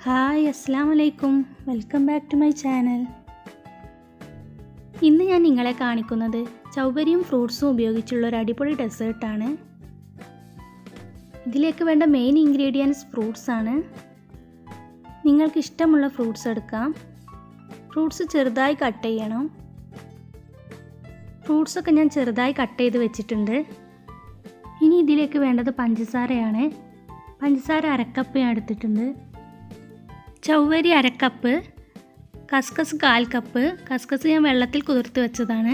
hi അസ്സാം വലൈക്കും welcome back to my channel ഇന്ന് ഞാൻ നിങ്ങളെ കാണിക്കുന്നത് ചൗകരിയും ഫ്രൂട്ട്സും ഉപയോഗിച്ചുള്ള ഒരു അടിപൊളി ഡെസേർട്ടാണ് ഇതിലേക്ക് വേണ്ട മെയിൻ ഇൻഗ്രീഡിയൻസ് ഫ്രൂട്ട്സ് ആണ് നിങ്ങൾക്ക് ഇഷ്ടമുള്ള ഫ്രൂട്ട്സ് എടുക്കാം ഫ്രൂട്ട്സ് ചെറുതായി കട്ട് ചെയ്യണം ഫ്രൂട്ട്സൊക്കെ ഞാൻ ചെറുതായി കട്ട് ചെയ്ത് വെച്ചിട്ടുണ്ട് ഇനി ഇതിലേക്ക് വേണ്ടത് പഞ്ചസാരയാണ് പഞ്ചസാര അരക്കപ്പ് ഞാൻ എടുത്തിട്ടുണ്ട് ചൗവരി അരക്കപ്പ് കസ്കസ് കാൽ കപ്പ് കസ്കസ് ഞാൻ വെള്ളത്തിൽ കുതിർത്ത് വെച്ചതാണ്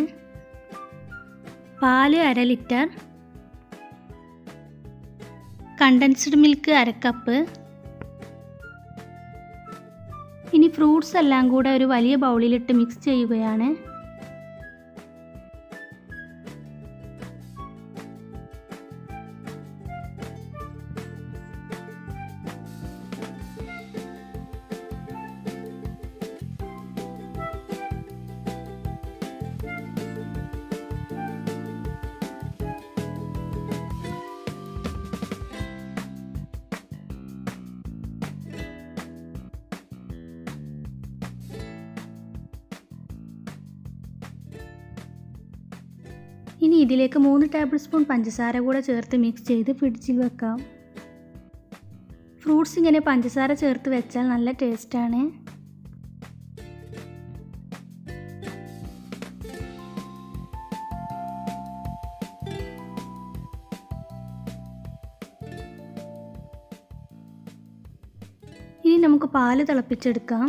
പാല് അര ലിറ്റർ കണ്ടൻസ്ഡ് മിൽക്ക് അരക്കപ്പ് ഇനി ഫ്രൂട്ട്സ് എല്ലാം കൂടെ ഒരു വലിയ ബൗളിലിട്ട് മിക്സ് ചെയ്യുകയാണ് ഇനി ഇതിലേക്ക് മൂന്ന് ടേബിൾ സ്പൂൺ പഞ്ചസാര കൂടെ ചേർത്ത് മിക്സ് ചെയ്ത് ഫ്രിഡ്ജിൽ വെക്കാം ഫ്രൂട്ട്സ് ഇങ്ങനെ പഞ്ചസാര ചേർത്ത് വെച്ചാൽ നല്ല ടേസ്റ്റാണ് ഇനി നമുക്ക് പാല് തിളപ്പിച്ചെടുക്കാം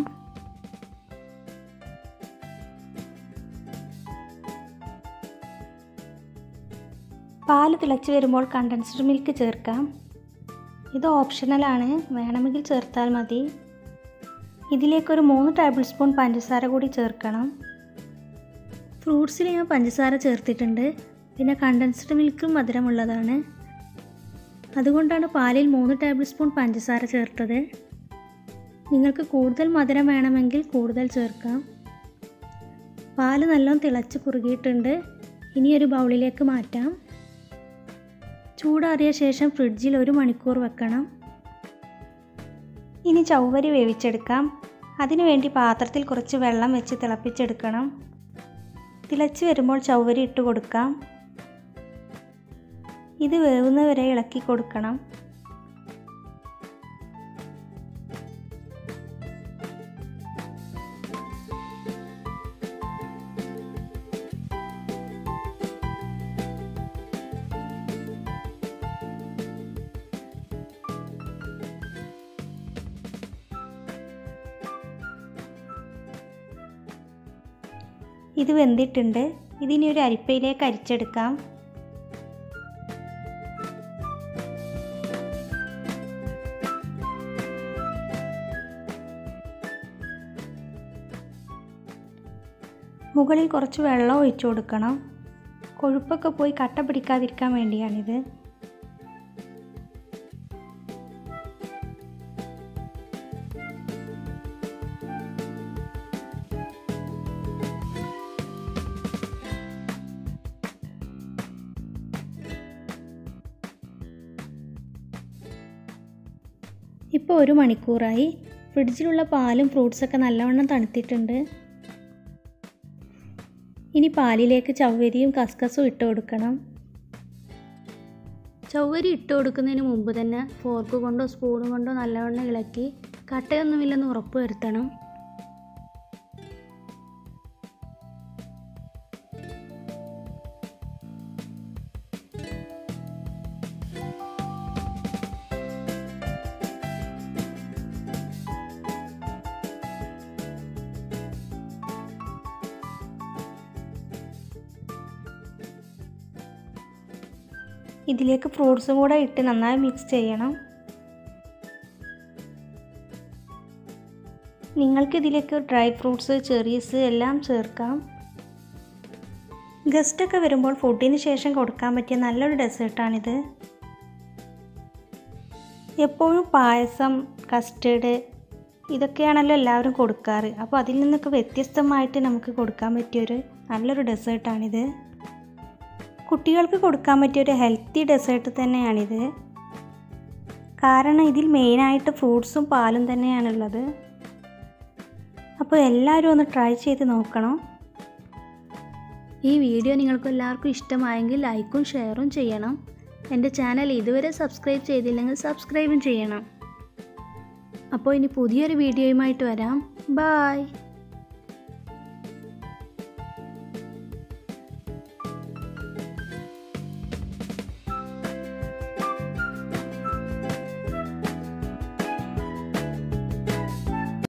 പാല് തിളച്ച് വരുമ്പോൾ കണ്ടൻസ്ഡ് മിൽക്ക് ചേർക്കാം ഇത് ഓപ്ഷണലാണ് വേണമെങ്കിൽ ചേർത്താൽ മതി ഇതിലേക്കൊരു മൂന്ന് ടേബിൾ സ്പൂൺ പഞ്ചസാര കൂടി ചേർക്കണം ഫ്രൂട്ട്സിൽ ഞാൻ പഞ്ചസാര ചേർത്തിട്ടുണ്ട് പിന്നെ കണ്ടൻസ്ഡ് മിൽക്കും മധുരമുള്ളതാണ് അതുകൊണ്ടാണ് പാലിൽ മൂന്ന് ടേബിൾ സ്പൂൺ പഞ്ചസാര ചേർത്തത് നിങ്ങൾക്ക് കൂടുതൽ മധുരം വേണമെങ്കിൽ കൂടുതൽ ചേർക്കാം പാല് നല്ലോണം തിളച്ച് കുറുകിയിട്ടുണ്ട് ഇനി ഒരു ബൗളിലേക്ക് മാറ്റാം ചൂടാറിയ ശേഷം ഫ്രിഡ്ജിൽ ഒരു മണിക്കൂർ വെക്കണം ഇനി ചൗവരി വേവിച്ചെടുക്കാം അതിനുവേണ്ടി പാത്രത്തിൽ കുറച്ച് വെള്ളം വെച്ച് തിളപ്പിച്ചെടുക്കണം തിളച്ച് വരുമ്പോൾ ചൗവരി ഇട്ട് കൊടുക്കാം ഇത് വേവുന്നവരെ ഇളക്കി കൊടുക്കണം ഇത് വെന്തിട്ടുണ്ട് ഇതിനി ഒരു അരിപ്പയിലേക്ക് അരിച്ചെടുക്കാം മുകളിൽ കുറച്ച് വെള്ളം ഒഴിച്ചു കൊടുക്കണം കൊഴുപ്പൊക്കെ പോയി കട്ട പിടിക്കാതിരിക്കാൻ വേണ്ടിയാണിത് ഇപ്പോൾ ഒരു മണിക്കൂറായി ഫ്രിഡ്ജിലുള്ള പാലും ഫ്രൂട്ട്സൊക്കെ നല്ലവണ്ണം തണുത്തിട്ടുണ്ട് ഇനി പാലിലേക്ക് ചവ്വരിയും കസ്കസും ഇട്ട് കൊടുക്കണം ചവ്വരി ഇട്ട് കൊടുക്കുന്നതിന് മുമ്പ് തന്നെ ഫോർക്ക് കൊണ്ടോ സ്പൂൺ കൊണ്ടോ നല്ലവണ്ണം ഇളക്കി കട്ടയൊന്നുമില്ലെന്ന് ഉറപ്പ് വരുത്തണം ഇതിലേക്ക് ഫ്രൂട്ട്സും കൂടെ ഇട്ട് നന്നായി മിക്സ് ചെയ്യണം നിങ്ങൾക്ക് ഇതിലേക്ക് ഡ്രൈ ഫ്രൂട്ട്സ് ചെറീസ് എല്ലാം ചേർക്കാം ഗസ്റ്റൊക്കെ വരുമ്പോൾ ഫുഡിന് ശേഷം കൊടുക്കാൻ പറ്റിയ നല്ലൊരു ഡെസേർട്ടാണിത് എപ്പോഴും പായസം കസ്റ്റേർഡ് ഇതൊക്കെയാണല്ലോ എല്ലാവരും കൊടുക്കാറ് അപ്പോൾ അതിൽ നിന്നൊക്കെ വ്യത്യസ്തമായിട്ട് നമുക്ക് കൊടുക്കാൻ പറ്റിയൊരു നല്ലൊരു ഡെസേർട്ടാണിത് കുട്ടികൾക്ക് കൊടുക്കാൻ പറ്റിയ ഒരു ഹെൽത്തി ഡെസേർട്ട് തന്നെയാണിത് കാരണം ഇതിൽ മെയിനായിട്ട് ഫ്രൂട്ട്സും പാലും തന്നെയാണുള്ളത് അപ്പോൾ എല്ലാവരും ഒന്ന് ട്രൈ ചെയ്ത് നോക്കണം ഈ വീഡിയോ നിങ്ങൾക്ക് എല്ലാവർക്കും ഇഷ്ടമായെങ്കിൽ ലൈക്കും ഷെയറും ചെയ്യണം എൻ്റെ ചാനൽ ഇതുവരെ സബ്സ്ക്രൈബ് ചെയ്തില്ലെങ്കിൽ സബ്സ്ക്രൈബും ചെയ്യണം അപ്പോൾ ഇനി പുതിയൊരു വീഡിയോയുമായിട്ട് വരാം ബായ്